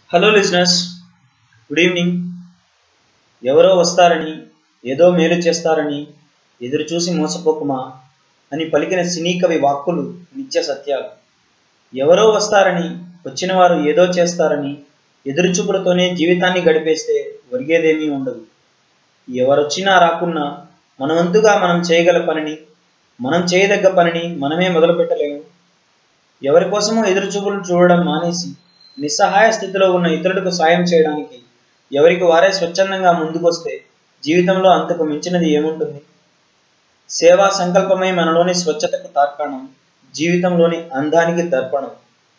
hello లిజినెస్ good evening ఎవరో వస్తారని ఏదో మేలు చేస్తారని ఎదురు చూసి మోసపోకుమా అని పలికిన సినీ కవి వాక్కులు నిత్య సత్యాలు ఎవరో వస్తారని వచ్చిన వారు ఏదో చేస్తారని ఎదురుచూపులతోనే జీవితాన్ని గడిపేస్తే ఒరిగేదేమీ ఉండదు ఎవరొచ్చినా రాకున్నా మన వంతుగా మనం చేయగల పనిని మనం చేయదగ్గ పనిని మనమే మొదలు పెట్టలేము ఎవరి కోసమో ఎదురుచూపులు చూడడం మానేసి నిస్సహాయ స్థితిలో ఉన్న ఇతరులకు సాయం చేయడానికి ఎవరికి వారే స్వచ్ఛందంగా ముందుకొస్తే జీవితంలో అంతకు మించినది ఏముంటుంది సేవా సంకల్పమై మనలోని స్వచ్ఛతకు తార్కాణం జీవితంలోని అందానికి దర్పణం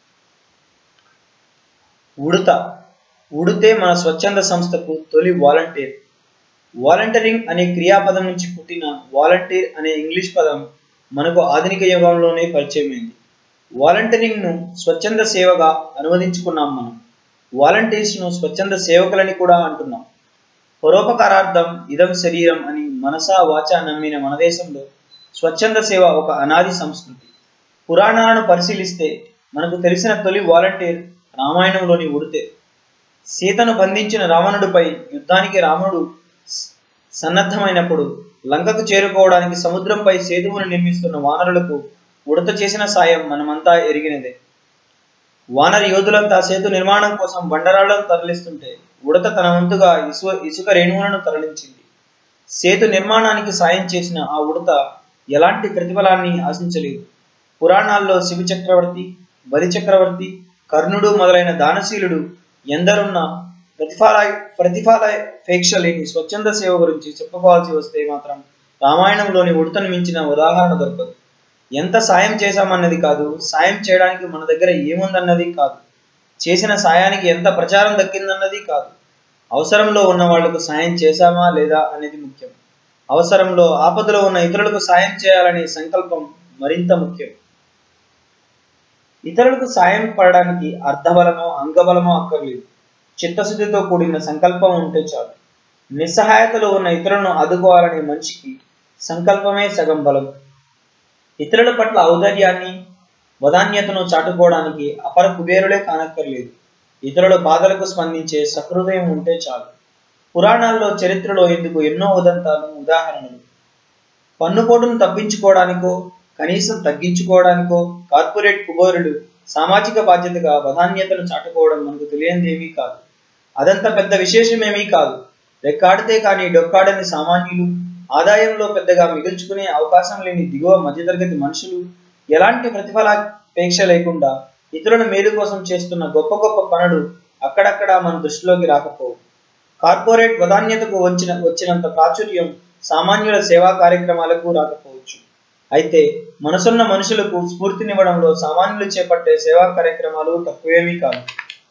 ఉడత ఉడితే మన స్వచ్ఛంద సంస్థకు తొలి వాలంటీర్ వాలంటీరింగ్ అనే క్రియాపదం నుంచి పుట్టిన వాలంటీర్ అనే ఇంగ్లీష్ పదం మనకు ఆధునిక యుగంలోనే పరిచయమైంది వాలంటీరింగ్ను స్వచ్ఛంద సేవగా అనువదించుకున్నాం మనం వాలంటీర్స్ను స్వచ్ఛంద సేవకులని కూడా అంటున్నాం పరోపకారార్థం ఇదం శరీరం అని మనసా వాచా నమ్మిన మన దేశంలో స్వచ్ఛంద సేవ ఒక అనాది సంస్కృతి పురాణాలను పరిశీలిస్తే మనకు తెలిసిన తొలి వాలంటీర్ రామాయణంలోని ఉడితే సీతను బంధించిన రావణుడిపై యుద్ధానికి రాముడు సన్నద్ధమైనప్పుడు లంకకు చేరుకోవడానికి సముద్రంపై సేతువును నిర్మిస్తున్న వానరులకు ఉడత చేసిన సాయం మనమంతా ఎరిగినదే వానర యోధులంతా సేతు నిర్మాణం కోసం బండరాళ్లను తరలిస్తుంటే ఉడత తన వంతుగా ఇసుక ఇసుక రేణువులను తరలించింది సేతు నిర్మాణానికి సాయం చేసిన ఆ ఉడత ఎలాంటి ప్రతిఫలాన్ని ఆశించలేదు పురాణాల్లో శివ చక్రవర్తి బలి చక్రవర్తి కర్ణుడు మొదలైన దానశీలుడు ఎందరున్నా ప్రతిఫల ప్రతిఫలాపేక్ష లేని స్వచ్ఛంద సేవ గురించి చెప్పుకోవాల్సి వస్తే మాత్రం రామాయణంలోని ఉడతను మించిన ఉదాహరణ దొరకదు ఎంత సాయం చేశామన్నది కాదు సాయం చేయడానికి మన దగ్గర ఏముందన్నది కాదు చేసిన సాయానికి ఎంత ప్రచారం దక్కిందన్నది కాదు అవసరంలో ఉన్న వాళ్లకు సాయం చేశామా లేదా అనేది ముఖ్యం అవసరంలో ఆపదలో ఉన్న ఇతరులకు సాయం చేయాలనే సంకల్పం మరింత ముఖ్యం ఇతరులకు సాయం పడడానికి అర్ధబలమో అంగబలమో అక్కర్లేదు చిత్తశుద్ధితో కూడిన సంకల్పం ఉంటే చాలు నిస్సహాయతలో ఉన్న ఇతరులను ఆదుకోవాలనే మనిషికి సంకల్పమే సగం బలం ఇతరుల పట్ల ఔదార్యాన్ని వదాన్యతను చాటుకోవడానికి అపర కుబేరులే కానక్కర్లేదు ఇతరుల బాధలకు స్పందించే సహృదయం ఉంటే చాలు పురాణాల్లో చరిత్రలో ఎందుకు ఎన్నో ఉదంతాలు ఉదాహరణలు పన్నుపోటును తప్పించుకోవడానికో కనీసం తగ్గించుకోవడానికో కార్పొరేట్ కుబేరులు సామాజిక బాధ్యతగా వదాన్యతను చాటుకోవడం మనకు తెలియందేమీ కాదు అదంత పెద్ద విశేషమేమీ కాదు రెక్కాడితే కానీ డొక్కాడని సామాన్యులు ఆదాయంలో పెద్దగా మిగుల్చుకునే అవకాశం లేని దిగువ మధ్యతరగతి మనుషులు ఎలాంటి ప్రతిఫలాపేక్ష లేకుండా ఇతరుల మేలు కోసం చేస్తున్న గొప్ప గొప్ప పనులు అక్కడక్కడ మన దృష్టిలోకి రాకపోవు కార్పొరేట్ వదాన్యతకు వచ్చిన వచ్చినంత ప్రాచుర్యం సామాన్యుల సేవా కార్యక్రమాలకు రాకపోవచ్చు అయితే మనసున్న మనుషులకు స్ఫూర్తినివ్వడంలో సామాన్యులు చేపట్టే సేవా కార్యక్రమాలు తక్కువేమీ కాదు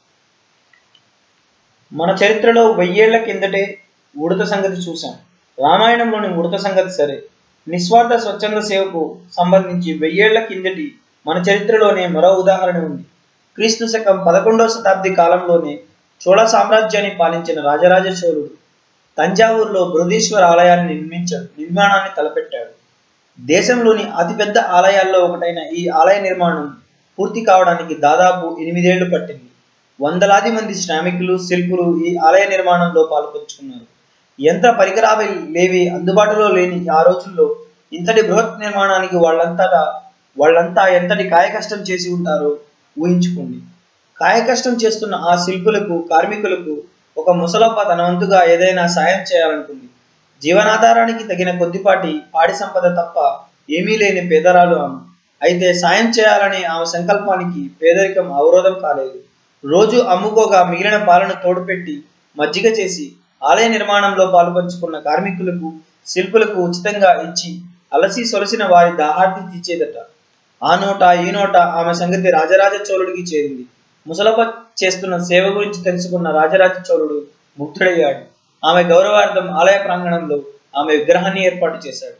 మన చరిత్రలో వెయ్యేళ్ల కిందటే ఉడత సంగతి చూశాం రామాయణంలోని ఉడత సంగతి సరే నిస్వార్థ స్వచ్ఛంద సేవకు సంబంధించి వెయ్యేళ్ల కిందటి మన చరిత్రలోనే మరో ఉదాహరణ ఉంది క్రీస్తు శకం పదకొండవ శతాబ్ది కాలంలోనే చోళ సామ్రాజ్యాన్ని పాలించిన రాజరాజ చోళుడు తంజావూరులో బృహదీశ్వర ఆలయాన్ని నిర్మించ నిర్మాణాన్ని తలపెట్టాడు దేశంలోని అతిపెద్ద ఆలయాల్లో ఒకటైన ఈ ఆలయ నిర్మాణం పూర్తి కావడానికి దాదాపు ఎనిమిదేళ్లు పట్టింది వందలాది మంది శ్రామికులు శిల్పులు ఈ ఆలయ నిర్మాణంలో పాల్పంచుకున్నారు యంత్ర పరికరాలు లేవి అందుబాటులో లేని ఆ రోజుల్లో ఇంతటి బృహత్ నిర్మాణానికి వాళ్ళంతటా వాళ్ళంతా ఎంతటి కాయకష్టం చేసి ఉంటారో ఊహించుకోండి కాయకష్టం చేస్తున్న ఆ శిల్పులకు కార్మికులకు ఒక ముసలప్ప తన వంతుగా ఏదైనా సాయం చేయాలనుకుంది జీవనాధారానికి తగిన కొద్దిపాటి పాడి సంపద తప్ప ఏమీ లేని పేదరాలు ఆమె అయితే సాయం చేయాలనే ఆమె సంకల్పానికి పేదరికం అవరోధం కాలేదు రోజు అమ్ముకోగా మిగిలిన పాలను తోడుపెట్టి మజ్జిగ చేసి ఆలయ నిర్మాణంలో పాలుపంచుకున్న కార్మికులకు శిల్పులకు ఉచితంగా ఇచ్చి అలసి సొలసిన వారి దాహార్తి తీర్చేదట ఆ నోట ఈ నోట ఆమె సంగతి రాజరాజ చోళుడికి చేరింది ముసలప చేస్తున్న సేవ గురించి తెలుసుకున్న రాజరాజ చోళుడు ముగ్ధుడయ్యాడు ఆమె గౌరవార్థం ఆలయ ప్రాంగణంలో ఆమె విగ్రహాన్ని ఏర్పాటు చేశాడు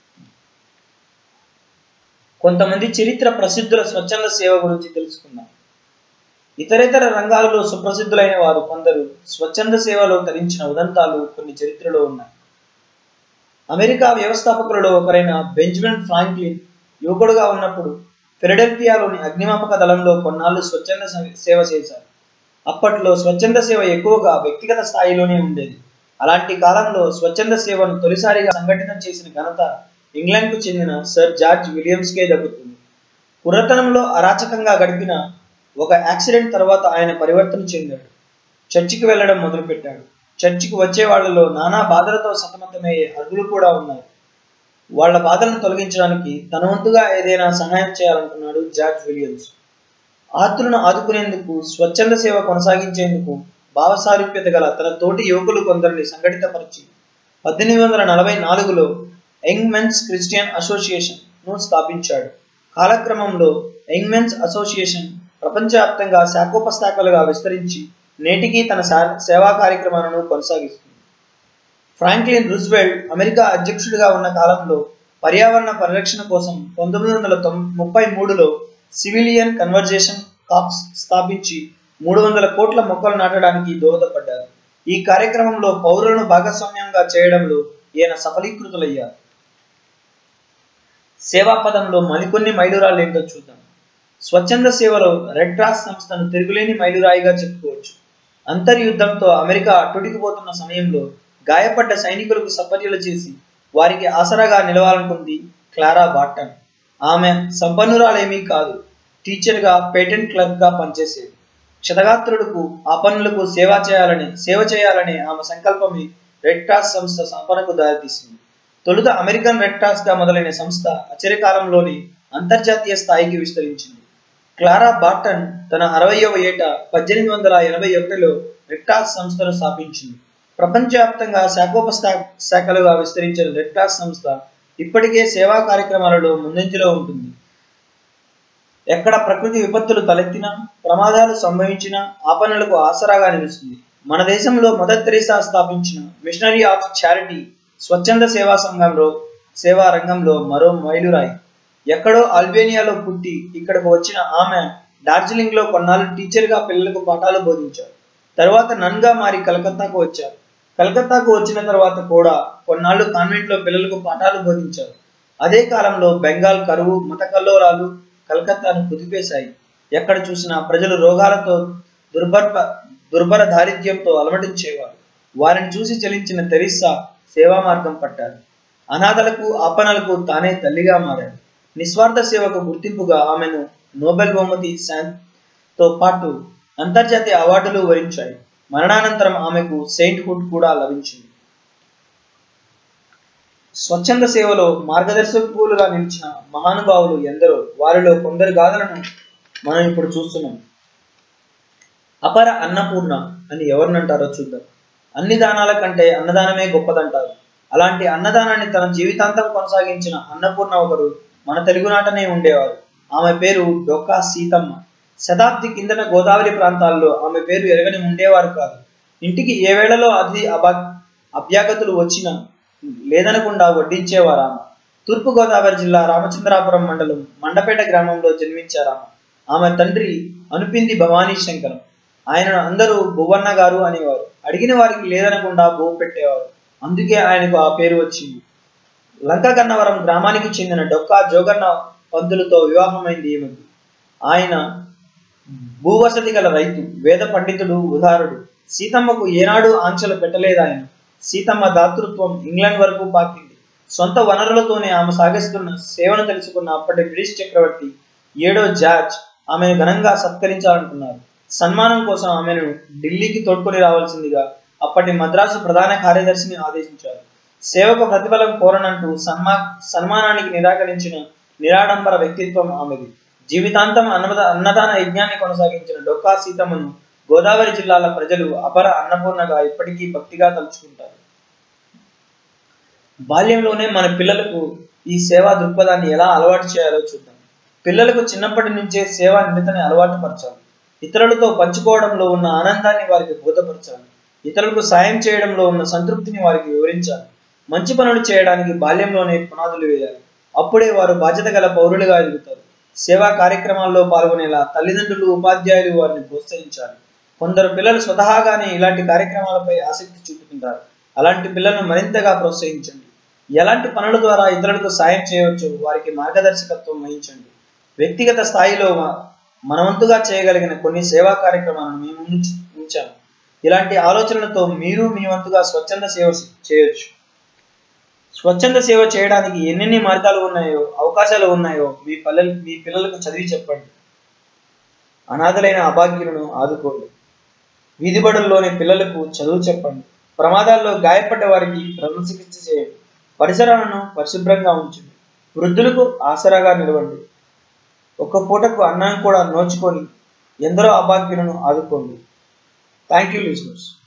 కొంతమంది చరిత్ర ప్రసిద్ధుల స్వచ్ఛంద సేవ గురించి తెలుసుకుందాం ఇతరేతర రంగాలలో సుప్రసిద్ధులైన వారు కొందరు స్వచ్ఛంద సేవలో తరించిన ఉదంతాలు కొన్ని చరిత్రలో ఉన్నాయి అమెరికా వ్యవస్థాపకులలో ఒకరైన బెంజమిన్ ఫ్రాంక్లిన్ యువకుడుగా ఉన్నప్పుడు ఫిలడెల్ఫియాలోని అగ్నిమాపక దళంలో కొన్నాళ్ళు స్వచ్ఛంద సే- సేవ చేశారు అప్పట్లో స్వచ్ఛంద సేవ ఎక్కువగా వ్యక్తిగత స్థాయిలోనే ఉండేది అలాంటి కాలంలో స్వచ్ఛంద సేవను తొలిసారిగా సంఘటితం చేసిన ఘనత ఇంగ్లాండ్కు చెందిన సర్ జార్జ్ విలియమ్స్కే దక్కుతుంది పురాతనంలో అరాచకంగా గడిపిన ఒక యాక్సిడెంట్ తర్వాత ఆయన పరివర్తన చెందాడు చర్చికి వెళ్ళడం మొదలుపెట్టాడు చర్చికి వచ్చే వాళ్ళలో నానా బాధలతో సతమతమయ్యే అర్హులు కూడా ఉన్నారు వాళ్ళ బాధలను తొలగించడానికి తన వంతుగా ఏదైనా సహాయం చేయాలనుకున్నాడు జార్జ్ విలియమ్స్ ఆతులను ఆదుకునేందుకు స్వచ్ఛంద సేవ కొనసాగించేందుకు భావసారూప్యత గల తన తోటి యువకులు కొందరిని సంఘటితపరిచి పద్దెనిమిది వందల నలభై నాలుగులో యంగ్ మెన్స్ క్రిస్టియన్ అసోసియేషన్ ను స్థాపించాడు కాలక్రమంలో యంగ్ మెన్స్ అసోసియేషన్ ప్రపంచవ్యాప్తంగా శాఖోపశాఖలుగా విస్తరించి నేటికి తన సా- సేవా కార్యక్రమాలను కొనసాగిస్తుంది ఫ్రాంక్లిన్ రూజ్వెల్ట్ అమెరికా అధ్యక్షుడిగా ఉన్న కాలంలో పర్యావరణ పరిరక్షణ కోసం పంతొమ్మిది వందల తొం- ముప్పై మూడులో సివిలియన్ కన్వర్జేషన్ కాప్స్ స్థాపించి మూడు వందల కోట్ల మొక్కలు నాటడానికి దోహదపడ్డారు ఈ కార్యక్రమంలో పౌరులను భాగస్వామ్యంగా చేయడంలో ఈయన సఫలీకృతులయ్యారు సేవా పదంలో మరికొన్ని మైలురాళ్ళు ఏంటో చూద్దాం స్వచ్ఛంద సేవలో రెడ్ క్రాస్ సంస్థను తిరుగులేని మైలురాయిగా చెప్పుకోవచ్చు అంతర్యుద్ధంతో అమెరికా అట్టుడికిపోతున్న సమయంలో గాయపడ్డ సైనికులకు సపర్యలు చేసి వారికి ఆసరాగా నిలవాలనుకుంది క్లారా బాటన్ ఆమె సంపన్నురాలేమీ కాదు టీచర్గా పేటెంట్ క్లర్క్గా పనిచేసేది క్షతగాత్రులకు ఆ పనులకు సేవ చేయాలని సేవ చేయాలనే ఆమె సంకల్పమే రెడ్ క్రాస్ సంస్థ స్థాపనకు దారితీసింది తొలుత అమెరికన్ రెడ్ క్రాస్ గా మొదలైన సంస్థ అచరికాలంలోని అంతర్జాతీయ స్థాయికి విస్తరించింది క్లారా బార్టన్ తన అరవయవ ఏట పద్దెనిమిది వందల ఎనభై ఒకటిలో రెడ్ క్రాస్ సంస్థను స్థాపించింది ప్రపంచవ్యాప్తంగా శాఖోపశా శాఖలుగా విస్తరించిన రెడ్ క్రాస్ సంస్థ ఇప్పటికే సేవా కార్యక్రమాలలో ముందంజలో ఉంటుంది ఎక్కడ ప్రకృతి విపత్తులు తలెత్తినా ప్రమాదాలు సంభవించినా ఆపణలకు ఆసరాగా నిలుస్తుంది మన దేశంలో మదర్ తెరీసా స్థాపించిన మిషనరీ ఆఫ్ చారిటీ స్వచ్ఛంద సేవా సంఘంలో సేవా రంగంలో మరో మైలురాయి ఎక్కడో అల్బేనియాలో పుట్టి ఇక్కడకు వచ్చిన ఆమె డార్జిలింగ్ లో కొన్నాళ్ళు టీచర్ గా పిల్లలకు పాఠాలు బోధించారు తర్వాత నన్ గా మారి కలకత్తాకు వచ్చారు కలకత్తాకు వచ్చిన తర్వాత కూడా కొన్నాళ్ళు కాన్వెంట్ లో పిల్లలకు పాఠాలు బోధించారు అదే కాలంలో బెంగాల్ కరువు మత కల్లోలాలు కలకత్తాను కుదిపేశాయి ఎక్కడ చూసినా ప్రజలు రోగాలతో దుర్భర దుర్భర దారిద్ర్యంతో అలమటించేవారు వారిని చూసి చలించిన తెరిస్సా సేవా మార్గం పట్టారు అనాథలకు ఆపణలకు తానే తల్లిగా మారాడు నిస్వార్థ సేవకు గుర్తింపుగా ఆమెను నోబెల్ బహుమతి శాన్ తో పాటు అంతర్జాతీయ అవార్డులు వరించాయి మరణానంతరం ఆమెకు సెయింట్ హుడ్ కూడా లభించింది స్వచ్ఛంద సేవలో మార్గదర్శకులుగా నిలిచిన మహానుభావులు ఎందరో వారిలో కొందరు గాథలను మనం ఇప్పుడు చూస్తున్నాం అపర అన్నపూర్ణ అని ఎవరినంటారో చూద్దాం అన్ని దానాల కంటే అన్నదానమే గొప్పదంటారు అలాంటి అన్నదానాన్ని తన జీవితాంతం కొనసాగించిన అన్నపూర్ణ ఒకరు మన తెలుగునాటనే ఉండేవారు ఆమె పేరు డొక్కా సీతమ్మ శతాబ్ది కిందట గోదావరి ప్రాంతాల్లో ఆమె పేరు ఎరగని ఉండేవారు కాదు ఇంటికి ఏ వేళలో అది అభా అభ్యాగతులు వచ్చినా లేదనకుండా వడ్డించేవారు ఆమె తూర్పు గోదావరి జిల్లా రామచంద్రాపురం మండలం మండపేట గ్రామంలో జన్మించారు ఆమె ఆమె తండ్రి అనుపింది భవానీ శంకరం ఆయనను అందరూ భువన్న గారు అనేవారు అడిగిన వారికి లేదనకుండా బో పెట్టేవారు అందుకే ఆయనకు ఆ పేరు వచ్చింది లంక గన్నవరం గ్రామానికి చెందిన డొక్కా జోగన్న పంతులతో వివాహమైంది ఈమెకు ఆయన భూవసతి గల రైతు వేద పండితుడు ఉదారుడు సీతమ్మకు ఏనాడు ఆంక్షలు పెట్టలేదు ఆయన సీతమ్మ దాతృత్వం ఇంగ్లాండ్ వరకు పాకింది సొంత వనరులతోనే ఆమె సాగిస్తున్న సేవను తెలుసుకున్న అప్పటి బ్రిటిష్ చక్రవర్తి ఏడో జార్జ్ ఆమెను ఘనంగా సత్కరించాలనుకున్నారు సన్మానం కోసం ఆమెను ఢిల్లీకి తోడ్కొని రావాల్సిందిగా అప్పటి మద్రాసు ప్రధాన కార్యదర్శిని ఆదేశించారు సేవకు ప్రతిఫలం కోరనంటూ సన్మా సన్మానానికి నిరాకరించిన నిరాడంబర వ్యక్తిత్వం ఆమెది జీవితాంతం అన్నద అన్నదాన యజ్ఞాన్ని కొనసాగించిన డొక్కా సీతమ్మను గోదావరి జిల్లాల ప్రజలు అపర అన్నపూర్ణగా ఇప్పటికీ భక్తిగా తలుచుకుంటారు బాల్యంలోనే మన పిల్లలకు ఈ సేవా దృక్పథాన్ని ఎలా అలవాటు చేయాలో చూద్దాం పిల్లలకు చిన్నప్పటి నుంచే సేవా నిరతని అలవాటు పరచాలి ఇతరులతో పంచుకోవడంలో ఉన్న ఆనందాన్ని వారికి బోధపరచాలి ఇతరులకు సాయం చేయడంలో ఉన్న సంతృప్తిని వారికి వివరించాలి మంచి పనులు చేయడానికి బాల్యంలోనే పునాదులు వేయాలి అప్పుడే వారు బాధ్యత గల పౌరులుగా ఎదుగుతారు సేవా కార్యక్రమాల్లో పాల్గొనేలా తల్లిదండ్రులు ఉపాధ్యాయులు వారిని ప్రోత్సహించాలి కొందరు పిల్లలు స్వతహాగానే ఇలాంటి కార్యక్రమాలపై ఆసక్తి చూపుతుంటారు అలాంటి పిల్లలను మరింతగా ప్రోత్సహించండి ఎలాంటి పనుల ద్వారా ఇతరులకు సాయం చేయవచ్చో వారికి మార్గదర్శకత్వం వహించండి వ్యక్తిగత స్థాయిలో మా- మనవంతుగా చేయగలిగిన కొన్ని సేవా కార్యక్రమాలను మేము ఉంచి- ఉంచాము ఇలాంటి ఆలోచనలతో మీరు మీ వంతుగా స్వచ్ఛంద సేవ చేయొచ్చు స్వచ్ఛంద సేవ చేయడానికి ఎన్నెన్ని మార్గాలు ఉన్నాయో అవకాశాలు ఉన్నాయో మీ పిల్లలు మీ పిల్లలకు చదివి చెప్పండి అనాథలైన అభాగ్యులను ఆదుకోండి వీధిబడుల్లోని పిల్లలకు చదువు చెప్పండి ప్రమాదాల్లో గాయపడ్డ వారికి ప్రథమ చికిత్స చేయండి పరిసరాలను పరిశుభ్రంగా ఉంచండి వృద్ధులకు ఆసరాగా నిలవండి ఒక్క పూటకు అన్నం కూడా నోచుకొని ఎందరో అభాగ్యులను ఆదుకోండి థ్యాంక్ యూ లిజనర్స్